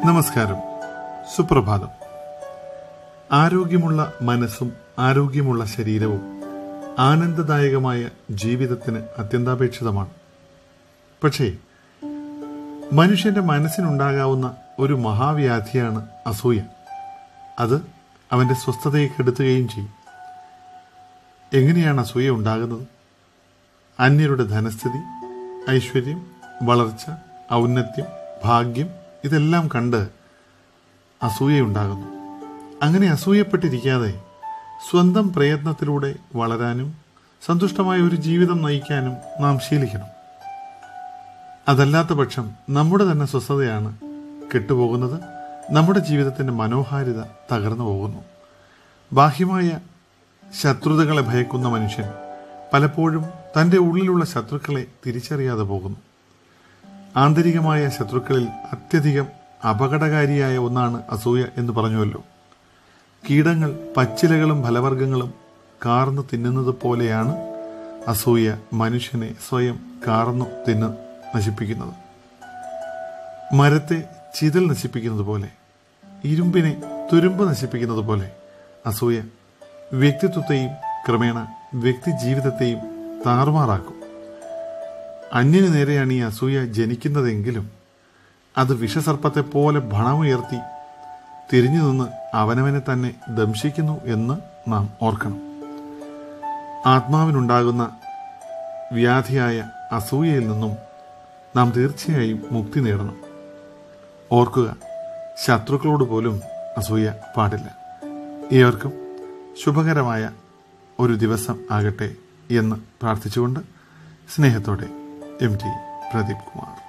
നമസ്കാരം സുപ്രഭാതം ആരോഗ്യമുള്ള മനസ്സും ആരോഗ്യമുള്ള ശരീരവും ആനന്ദദായകമായ ജീവിതത്തിന് അത്യന്താപേക്ഷിതമാണ് പക്ഷേ മനുഷ്യന്റെ മനസ്സിനുണ്ടാകാവുന്ന ഒരു മഹാവ്യാധിയാണ് അസൂയ അത് അവന്റെ സ്വസ്ഥതയെ കെടുത്തുകയും ചെയ്യും എങ്ങനെയാണ് അസൂയ ഉണ്ടാകുന്നത് അന്യരുടെ ധനസ്ഥിതി ഐശ്വര്യം വളർച്ച ഔന്നത്യം ഭാഗ്യം ഇതെല്ലാം കണ്ട് അസൂയയുണ്ടാകുന്നു അങ്ങനെ അസൂയപ്പെട്ടിരിക്കാതെ സ്വന്തം പ്രയത്നത്തിലൂടെ വളരാനും സന്തുഷ്ടമായ ഒരു ജീവിതം നയിക്കാനും നാം ശീലിക്കണം അതല്ലാത്ത പക്ഷം നമ്മുടെ തന്നെ സ്വസ്ഥതയാണ് കെട്ടുപോകുന്നത് നമ്മുടെ ജീവിതത്തിന്റെ മനോഹാരിത തകർന്നു പോകുന്നു ബാഹ്യമായ ശത്രുതകളെ ഭയക്കുന്ന മനുഷ്യൻ പലപ്പോഴും തന്റെ ഉള്ളിലുള്ള ശത്രുക്കളെ തിരിച്ചറിയാതെ പോകുന്നു ആന്തരികമായ ശത്രുക്കളിൽ അത്യധികം അപകടകാരിയായ ഒന്നാണ് അസൂയ എന്ന് പറഞ്ഞുവല്ലോ കീടങ്ങൾ പച്ചിലകളും ഫലവർഗ്ഗങ്ങളും കാർന്നു തിന്നുന്നത് പോലെയാണ് അസൂയ മനുഷ്യനെ സ്വയം കാർന്നു തിന്ന് നശിപ്പിക്കുന്നത് മരത്തെ ചിതൽ നശിപ്പിക്കുന്നത് പോലെ ഇരുമ്പിനെ തുരുമ്പ് നശിപ്പിക്കുന്നത് പോലെ അസൂയ വ്യക്തിത്വത്തെയും ക്രമേണ വ്യക്തി ജീവിതത്തെയും താറുമാറാക്കും അന്യന് നേരെയാണ് ഈ അസൂയ ജനിക്കുന്നതെങ്കിലും അത് വിഷസർപ്പത്തെ പോലെ ഭണമുയർത്തി തിരിഞ്ഞു നിന്ന് അവനവനെ തന്നെ ദംശിക്കുന്നു എന്ന് നാം ഓർക്കണം ആത്മാവിനുണ്ടാകുന്ന വ്യാധിയായ അസൂയയിൽ നിന്നും നാം തീർച്ചയായും മുക്തി നേടണം ഓർക്കുക ശത്രുക്കളോട് പോലും അസൂയ പാടില്ല ഏവർക്കും ശുഭകരമായ ഒരു ദിവസം ആകട്ടെ എന്ന് പ്രാർത്ഥിച്ചുകൊണ്ട് സ്നേഹത്തോടെ എം ടി പ്രദീപ് കുമാർ